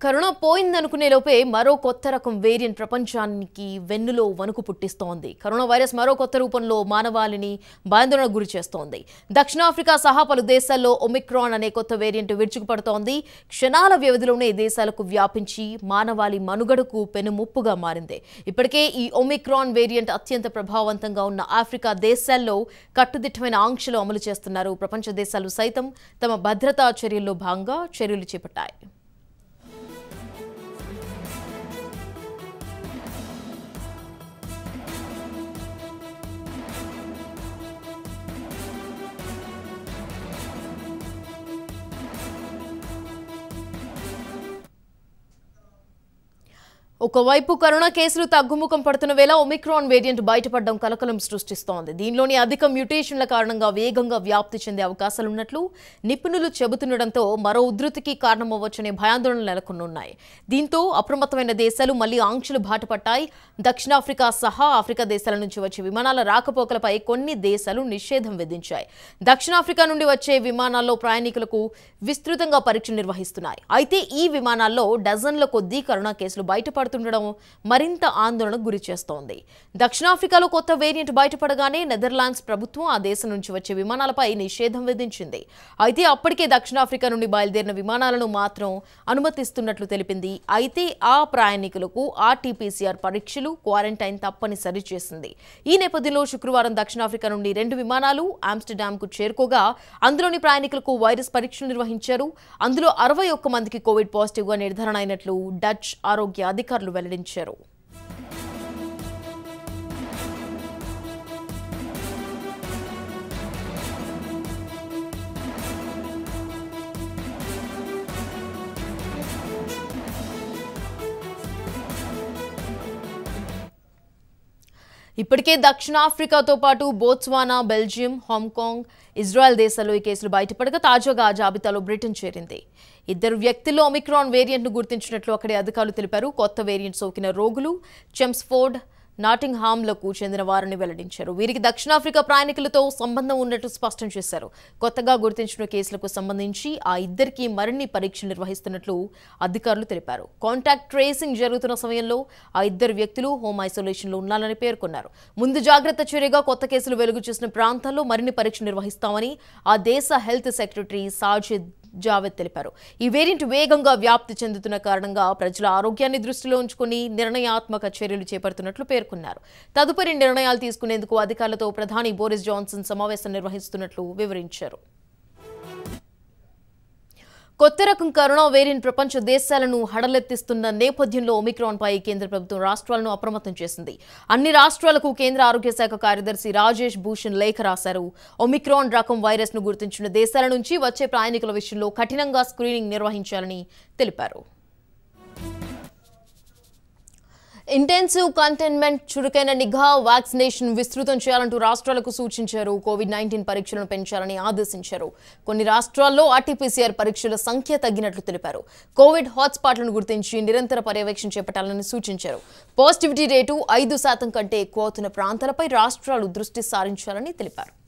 corona పోయిందనుకునే లోపే మరో కొత్త రకం వేరియంట్ ప్రపంచానికి వెన్నులో వణుకు పుట్టిస్తోంది కరోనా వైరస్ మరో కొత్త రూపంలో మానవాళిని భయాందోళనకు గురి చేస్తోంది దక్షిణాఫ్రికా సహా పలు దేశాల్లో ఒమిక్రాన్ అనే కొత్త వేరియంట్ విరుచుకుపడుతోంది క్షణాల వ్యవధిలోనే ఈ దేశాలకు వ్యాపించి మానవాళి మనుగడకు పెనుముప్పుగా మారింది ఇప్పటికే ఈ ఒమిక్రాన్ వేరియంట్ అత్యంత ప్రభావవంతంగా ఉన్న ఆఫ్రికా దేశాల్లో కట్టుదిట్టమైన ఆంక్షలు అమలు చేస్తున్నారు ప్రపంచ దేశాలు సైతం తమ భద్రతా చర్యల్లో భాగంగా చర్యలు చేపట్టాయి ఒకవైపు కరోనా కేసులు తగ్గుముఖం పడుతున్న వేళ ఒమిక్రాన్ వేరియంట్ బయటపడడం కలకలం సృష్టిస్తోంది దీనిలోని అధిక మ్యూటేషన్ల కారణంగా వేగంగా వ్యాప్తి చెందే అవకాశాలున్నట్లు నిపుణులు చెబుతుండటంతో మరో ఉధృతికి కారణమవ్వచ్చనే భయాందోళనలు నెలకొన్నాయి దీంతో అప్రమత్తమైన దేశాలు మళ్లీ ఆంక్షలు బాటపట్టాయి దక్షిణాఫ్రికా సహా ఆఫ్రికా దేశాల నుంచి వచ్చే విమానాల రాకపోకలపై కొన్ని దేశాలు నిషేధం విధించాయి దక్షిణాఫ్రికా నుండి వచ్చే విమానాల్లో ప్రయాణికులకు విస్తృతంగా పరీక్షలు నిర్వహిస్తున్నాయి అయితే ఈ విమానాల్లో డజన్ల కొద్దీ కరోనా కేసులు బయటపడుతుండడం మరింత ఆందోళనకు గురి చేస్తోంది దక్షిణాఫ్రికాలో కొత్త వేరియంట్ బయటపడగానే నెదర్లాండ్స్ ప్రభుత్వం ఆ దేశం నుంచి వచ్చే విమానాలపై నిషేధం విధించింది అయితే అప్పటికే దక్షిణాఫ్రికా నుండి బయలుదేరిన విమానాలను మాత్రం అనుమతిస్తున్నట్లు తెలిపింది అయితే ఆ ప్రయాణికులకు ఆర్టీపీసీఆర్ పరీక్షలు క్వారంటైన్ తప్పనిసరి చేసింది ఈ నేపథ్యంలో శుక్రవారం దక్షిణాఫ్రికా నుండి రెండు విమానాలు ఆమ్స్టర్డామ్ కు చేరుకోగా అందులోని ప్రయాణికులకు వైరస్ పరీక్షలు నిర్వహించారు అందులో అరవై ఒక్క మందికి కోవిడ్ పాజిటివ్ గా నిర్ధారణ అయినట్లు డచ్ ఆరోగ్య అధికారులు వెల్లడించారు ఇప్పటికే దక్షిణాఫ్రికాతో పాటు బోత్స్వానా బెల్జియం హాంకాంగ్ ఇజ్రాయెల్ దేశాల్లో ఈ కేసులు బయటపడగా తాజాగా ఆ జాబితాలో బ్రిటన్ చేరింది ఇద్దరు వ్యక్తుల్లో ఒమిక్రాన్ వేరియంట్ను గుర్తించినట్లు అక్కడి అధికారులు తెలిపారు కొత్త వేరియంట్ సోకిన రోగులు చెమ్స్ఫోర్డ్ నాటింగ్ హామ్లకు చెందిన వారిని వెల్లడించారు వీరికి దక్షిణాఫ్రికా ప్రయాణికులతో సంబంధం ఉన్నట్టు స్పష్టం చేశారు కొత్తగా గుర్తించిన కేసులకు సంబంధించి ఆ ఇద్దరికి మరిన్ని పరీక్షలు నిర్వహిస్తున్నట్లు అధికారులు తెలిపారు కాంటాక్ట్ ట్రేసింగ్ జరుగుతున్న సమయంలో ఆ ఇద్దరు వ్యక్తులు హోమ్ ఐసోలేషన్లో ఉండాలని పేర్కొన్నారు ముందు జాగ్రత్త చర్యగా కొత్త కేసులు వెలుగు చూసిన ప్రాంతాల్లో మరిన్ని పరీక్షలు నిర్వహిస్తామని ఆ దేశ హెల్త్ సెక్రటరీ సాజిద్ జావేద్ తెలిపారు ఈ వేరియంట్ వేగంగా వ్యాప్తి చెందుతున్న కారణంగా ప్రజల ఆరోగ్యాన్ని దృష్టిలో ఉంచుకుని నిర్ణయాత్మక చర్యలు చేపడుతున్నట్లు పేర్కొన్నారు తదుపరి నిర్ణయాలు తీసుకునేందుకు అధికారులతో ప్రధాని బోరిస్ జాన్సన్ సమావేశం నిర్వహిస్తున్నట్లు వివరించారు కొత్త రకం కరోనా వేరియంట్ ప్రపంచ దేశాలను హడలెత్తిస్తున్న నేపథ్యంలో ఒమిక్రాన్ పై కేంద్ర ప్రభుత్వం రాష్ట్రాలను అప్రమత్తం చేసింది అన్ని రాష్ట్రాలకు కేంద్ర ఆరోగ్య శాఖ కార్యదర్శి రాజేష్ భూషణ్ లేఖ రాశారు ఒమిక్రాన్ రకం వైరస్ ను గుర్తించిన దేశాల నుంచి వచ్చే ప్రయాణికుల విషయంలో కఠినంగా స్క్రీనింగ్ నిర్వహించాలని తెలిపారు ఇంటెన్సివ్ కంటైన్మెంట్ చురుకైన నిఘా వ్యాక్సినేషన్ విస్తృతం చేయాలంటూ రాష్ట్రాలకు సూచించారు కోవిడ్ నైన్టీన్ పరీక్షలను పెంచాలని ఆదేశించారు కొన్ని రాష్ట్రాల్లో ఆర్టీపీసీఆర్ పరీక్షల సంఖ్య తగ్గినట్లు తెలిపారు కోవిడ్ హాట్స్పాట్లను గుర్తించి నిరంతర పర్యవేక్షణ చేపట్టాలని సూచించారు పాజిటివిటీ రేటు ఐదు శాతం కంటే ఎక్కువ అవుతున్న ప్రాంతాలపై రాష్ట్రాలు దృష్టి సారించాలని తెలిపారు